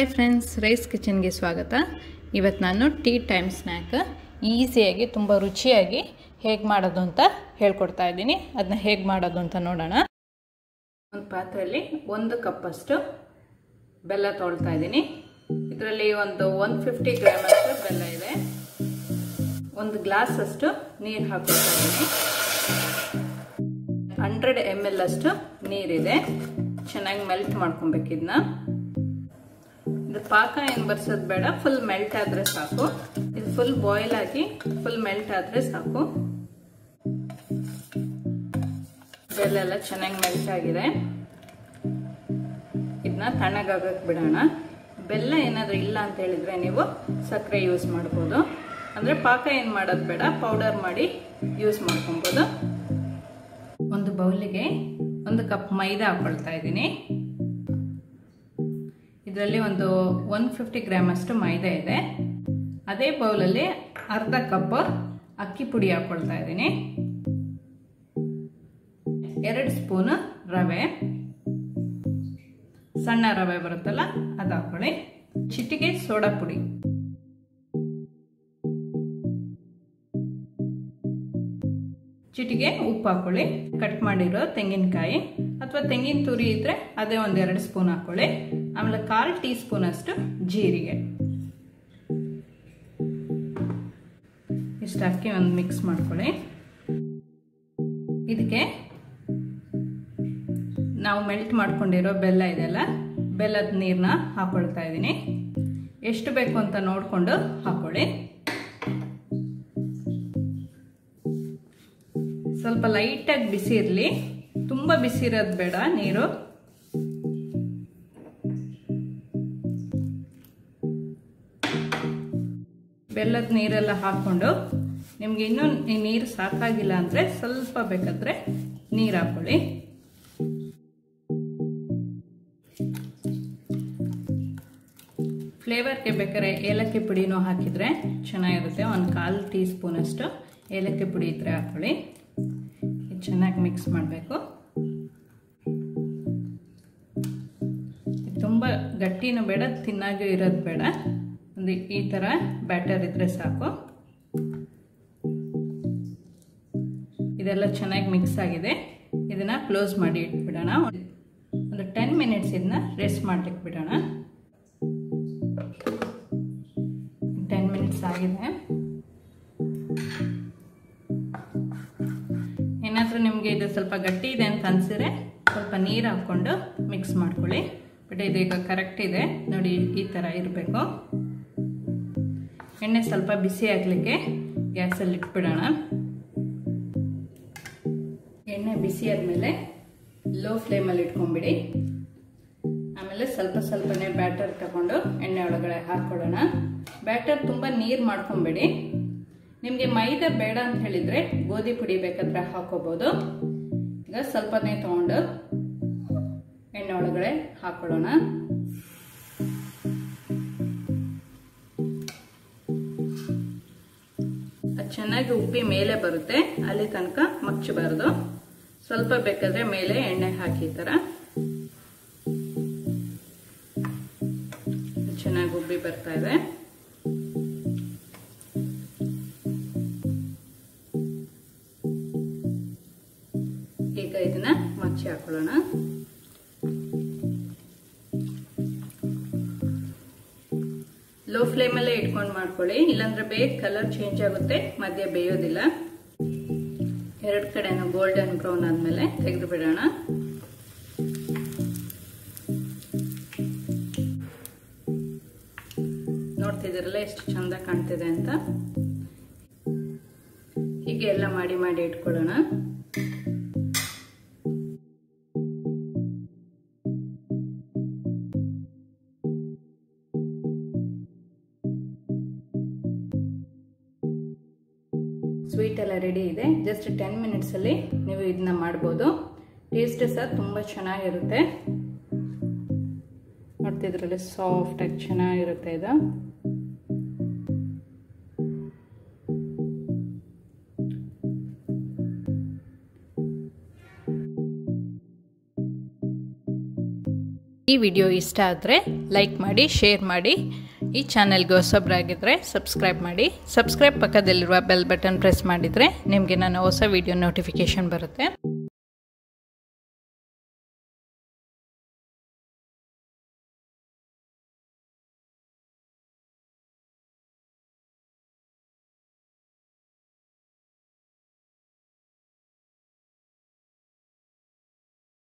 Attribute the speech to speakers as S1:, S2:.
S1: hi friends rice ಕಿಚನ್ಗೆ ಸ್ವಾಗತ ಇವತ್ತು ನಾನು ಟೀ ಟೈಮ್ ಸ್ನ್ಯಾಕ್ ಈಸಿಯಾಗಿ ತುಂಬ ರುಚಿಯಾಗಿ ಹೇಗೆ ಮಾಡೋದು ಅಂತ ಹೇಳ್ಕೊಡ್ತಾ ಇದ್ದೀನಿ ಅದನ್ನ ಹೇಗೆ ಮಾಡೋದು ಅಂತ ನೋಡೋಣ ಒಂದು ಪಾತ್ರೆಯಲ್ಲಿ ಒಂದು ಕಪ್ಪಷ್ಟು ಬೆಲ್ಲ ತೊಳ್ತಾ ಇದ್ದೀನಿ ಇದರಲ್ಲಿ ಒಂದು ಒನ್ ಫಿಫ್ಟಿ ಗ್ರಾಮ್ ಅಷ್ಟು ಬೆಲ್ಲ ಇದೆ ಒಂದು ಗ್ಲಾಸ್ ಅಷ್ಟು ನೀರು ಹಾಕೊಳ್ತಾ ಇದ್ದೀನಿ ಹಂಡ್ರೆಡ್ ಎಮ್ ಎಲ್ ಅಷ್ಟು ನೀರಿದೆ ಚೆನ್ನಾಗಿ ಮೆಲ್ಟ್ ಮಾಡ್ಕೊಬೇಕು ಇದನ್ನ ಇದು ಪಾಕ ಏನು ಬರ್ಸೋದು ಬೇಡ ಫುಲ್ ಮೆಲ್ಟ್ ಆದರೆ ಸಾಕು ಇದು ಫುಲ್ ಬಾಯ್ಲ್ ಆಗಿ ಫುಲ್ ಮೆಲ್ಟ್ ಆದರೆ ಸಾಕು ಬೆಲ್ಲ ಎಲ್ಲ ಚೆನ್ನಾಗಿ ಮೆಲ್ಟ್ ಆಗಿದೆ ಇದನ್ನ ತಣ್ಣಗಾಗಕ್ಕೆ ಬಿಡೋಣ ಬೆಲ್ಲ ಏನಾದರೂ ಇಲ್ಲ ಅಂತ ಹೇಳಿದ್ರೆ ನೀವು ಸಕ್ಕರೆ ಯೂಸ್ ಮಾಡ್ಬೋದು ಅಂದರೆ ಪಾಕ ಏನು ಮಾಡೋದು ಬೇಡ ಪೌಡರ್ ಮಾಡಿ ಯೂಸ್ ಮಾಡ್ಕೊಬೋದು ಒಂದು ಬೌಲಿಗೆ ಒಂದು ಕಪ್ ಮೈದಾ ಹಾಕೊಳ್ತಾ ಇದ್ದೀನಿ ಇದರಲ್ಲಿ ಒಂದು ಒನ್ ಫಿಫ್ಟಿ ಗ್ರಾಮ್ ಅಷ್ಟು ಮೈದಾ ಇದೆ ಅದೇ ಬೌಲಲ್ಲಿ ಅರ್ಧ ಕಪ್ ಅಕ್ಕಿ ಪುಡಿ ಹಾಕೊಳ್ತಾ ಇದ್ದೀನಿ ಎರಡು ಸ್ಪೂನ್ ರವೆ ಸಣ್ಣ ರವೆ ಬರುತ್ತಲ್ಲ ಅದು ಹಾಕೊಳ್ಳಿ ಚಿಟಿಗೆ ಸೋಡಾ ಪುಡಿ ಚಿಟಿಗೆ ಉಪ್ಪು ಹಾಕೊಳ್ಳಿ ಕಟ್ ಮಾಡಿರೋ ತೆಂಗಿನಕಾಯಿ ಅಥವಾ ತೆಂಗಿನ ತುರಿ ಇದ್ರೆ ಅದೇ ಒಂದು ಎರಡು ಸ್ಪೂನ್ ಹಾಕೊಳ್ಳಿ ಆಮೇಲೆ ಕಾಲು ಟೀ ಸ್ಪೂನ್ ಅಷ್ಟು ಜೀರಿಗೆ ಇಷ್ಟು ಹಾಕಿ ಒಂದು ಮಿಕ್ಸ್ ಮಾಡ್ಕೊಳ್ಳಿ ಇದಕ್ಕೆ ನಾವು ಮೆಲ್ಟ್ ಮಾಡ್ಕೊಂಡಿರೋ ಬೆಲ್ಲ ಇದೆಲ್ಲ ಬೆಲ್ಲದ ನೀರನ್ನ ಹಾಕೊಳ್ತಾ ಇದ್ದೀನಿ ಎಷ್ಟು ಬೇಕು ಅಂತ ನೋಡಿಕೊಂಡು ಹಾಕೊಳ್ಳಿ ಸ್ವಲ್ಪ ಲೈಟಾಗಿ ಬಿಸಿ ಇರಲಿ ತುಂಬ ಬಿಸಿ ಇರೋದು ಬೇಡ ನೀರು ಬೆಲ್ಲದ ನೀರೆಲ್ಲ ಹಾಕ್ಕೊಂಡು ನಿಮ್ಗೆ ಇನ್ನೂ ನೀರು ಸಾಕಾಗಿಲ್ಲ ಅಂದರೆ ಸ್ವಲ್ಪ ಬೇಕಾದ್ರೆ ನೀರು ಹಾಕೊಳ್ಳಿ ಫ್ಲೇವರ್ಗೆ ಬೇಕಾದ್ರೆ ಏಲಕ್ಕಿ ಪುಡಿನೂ ಹಾಕಿದರೆ ಚೆನ್ನಾಗಿರುತ್ತೆ ಒಂದು ಕಾಲು ಟೀ ಸ್ಪೂನ್ ಅಷ್ಟು ಏಲಕ್ಕಿ ಪುಡಿ ಇದ್ರೆ ಹಾಕೊಳ್ಳಿ ಚೆನ್ನಾಗಿ ಮಿಕ್ಸ್ ಮಾಡಬೇಕು ತುಂಬ ಗಟ್ಟಿನೂ ಬೇಡ ತಿನ್ನಾಗೂ ಇರೋದು ಬೇಡ ಒಂದು ಈ ಥರ ಬ್ಯಾಟರ್ ಇದ್ರೆ ಸಾಕು ಇದೆಲ್ಲ ಚೆನ್ನಾಗಿ ಮಿಕ್ಸ್ ಆಗಿದೆ ಇದನ್ನು ಕ್ಲೋಸ್ ಮಾಡಿ ಇಟ್ಬಿಡೋಣ ಒಂದು ಟೆನ್ ಮಿನಿಟ್ಸ್ ಇದನ್ನ ರೆಸ್ಟ್ ಮಾಡ್ಲಿಕ್ಕೆ ಬಿಡೋಣ ಟೆನ್ ಮಿನಿಟ್ಸ್ ಆಗಿದೆ ಏನಾದರೂ ನಿಮಗೆ ಇದು ಸ್ವಲ್ಪ ಗಟ್ಟಿ ಇದೆ ಅಂತ ಅನಿಸಿದ್ರೆ ಸ್ವಲ್ಪ ನೀರು ಹಾಕ್ಕೊಂಡು ಮಿಕ್ಸ್ ಮಾಡ್ಕೊಳ್ಳಿ ಬಟ್ ಇದೀಗ ಕರೆಕ್ಟ್ ಇದೆ ನೋಡಿ ಈ ಥರ ಇರಬೇಕು ಎಣ್ಣೆ ಸ್ವಲ್ಪ ಬಿಸಿ ಆಗಲಿಕ್ಕೆ ಗ್ಯಾಸಲ್ಲಿ ಇಟ್ಬಿಡೋಣ ಎಣ್ಣೆ ಬಿಸಿ ಆದಮೇಲೆ ಲೋ ಫ್ಲೇಮಲ್ಲಿ ಇಟ್ಕೊಂಬಿಡಿ ಆಮೇಲೆ ಸ್ವಲ್ಪ ಸ್ವಲ್ಪನೇ ಬ್ಯಾಟರ್ ತಗೊಂಡು ಎಣ್ಣೆ ಒಳಗಡೆ ಹಾಕ್ಕೊಡೋಣ ಬ್ಯಾಟರ್ ತುಂಬ ನೀರು ಮಾಡ್ಕೊಂಬೇಡಿ ನಿಮಗೆ ಮೈದಾ ಬೇಡ ಅಂತ ಹೇಳಿದರೆ ಗೋಧಿ ಪುಡಿ ಬೇಕಾದ್ರೆ ಹಾಕೋಬೋದು ಈಗ ಸ್ವಲ್ಪನೇ ತೊಗೊಂಡು ಎಣ್ಣೆ ಒಳಗಡೆ ಹಾಕೊಳ್ಳೋಣ ಅದು ಚೆನ್ನಾಗಿ ಉಪ್ಪಿ ಮೇಲೆ ಬರುತ್ತೆ ಅಲ್ಲಿ ತನಕ ಮಚ್ಚಬಾರ್ದು ಸ್ವಲ್ಪ ಬೇಕಾದ್ರೆ ಮೇಲೆ ಎಣ್ಣೆ ಹಾಕಿ ಥರ ಚೆನ್ನಾಗಿ ಉಬ್ಬಿ ಬರ್ತಾ ಇದೆ ಈಗ ಇದನ್ನ ಮಚ್ಚಿ ಹಾಕೊಳ್ಳೋಣ ಲೋ ಫ್ಲೇಮಲ್ಲೇ ಇಟ್ಕೊಂಡು ಮಾಡ್ಕೊಳ್ಳಿ ಇಲ್ಲಾಂದ್ರೆ ಬೇಗ ಕಲರ್ ಚೇಂಜ್ ಆಗುತ್ತೆ ಮಧ್ಯೆ ಬೇಯೋದಿಲ್ಲ ಎರಡು ಕಡೆನೂ ಗೋಲ್ಡನ್ ಬ್ರೌನ್ ಆದ್ಮೇಲೆ ತೆಗೆದು ಬಿಡೋಣ ನೋಡ್ತಿದ್ದೀರಲ್ಲ ಎಷ್ಟು ಚಂದ ಕಾಣ್ತಿದೆ ಅಂತ ಹೀಗೆ ಎಲ್ಲ ಮಾಡಿ ಮಾಡಿ ಇಟ್ಕೊಳ್ಳೋಣ ಸ್ವೀಟ್ ಎಲ್ಲ ರೆಡಿ ಇದೆ ಜಸ್ಟ್ ಟೆನ್ ಮಿನಿಟ್ಸಲ್ಲಿ ನೀವು ಇದನ್ನ ಮಾಡ್ಬೋದು ಟೇಸ್ಟ್ ಸಹ ತುಂಬ ಚೆನ್ನಾಗಿರುತ್ತೆ ನೋಡ್ತಿದ್ರಲ್ಲಿ ಸಾಫ್ಟಾಗಿ ಚೆನ್ನಾಗಿರುತ್ತೆ ಇದು ಈ ಈ ವಿಡಿಯೋ ಇಷ್ಟ ಆದರೆ ಲೈಕ್ ಮಾಡಿ ಶೇರ್ ಮಾಡಿ ಈ ಚಾನೆಲ್ಗೆ ಹೊಸಬ್ರಾಗಿದ್ದರೆ ಸಬ್ಸ್ಕ್ರೈಬ್ ಮಾಡಿ ಸಬ್ಸ್ಕ್ರೈಬ್ ಪಕ್ಕದಲ್ಲಿರುವ ಬೆಲ್ ಬಟನ್ ಪ್ರೆಸ್ ಮಾಡಿದರೆ ನಿಮಗೆ ನನ್ನ ಹೊಸ ವಿಡಿಯೋ ನೋಟಿಫಿಕೇಷನ್ ಬರುತ್ತೆ